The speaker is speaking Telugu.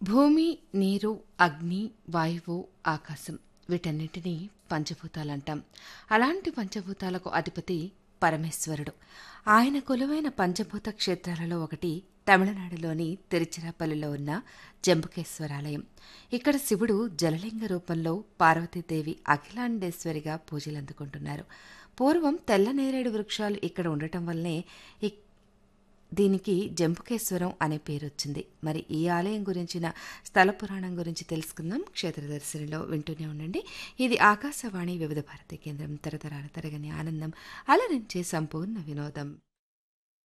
భూమి నీరు అగ్ని వాయువు ఆకాశం వీటన్నిటినీ పంచభూతాలంటాం అలాంటి పంచభూతాలకు అధిపతి పరమేశ్వరుడు ఆయన కొలువైన పంచభూత క్షేత్రాలలో ఒకటి తమిళనాడులోని తిరుచిరాపల్లిలో ఉన్న జంబుకేశ్వరాలయం ఇక్కడ శివుడు జలలింగ రూపంలో పార్వతీదేవి అఖిలాండేశ్వరిగా పూజలు అందుకుంటున్నారు పూర్వం తెల్ల నేరేడు వృక్షాలు ఇక్కడ ఉండటం వల్లనే ఇక్- దీనికి జంబుకేశ్వరం అనే పేరు వచ్చింది మరి ఈ ఆలయం గురించిన స్థల పురాణం గురించి తెలుసుకుందాం క్షేత్రదర్శినిలో వింటూనే ఉండండి ఇది ఆకాశవాణి వివిధ భారతి కేంద్రం తరతరాల తరగని ఆనందం అలరించే సంపూర్ణ వినోదం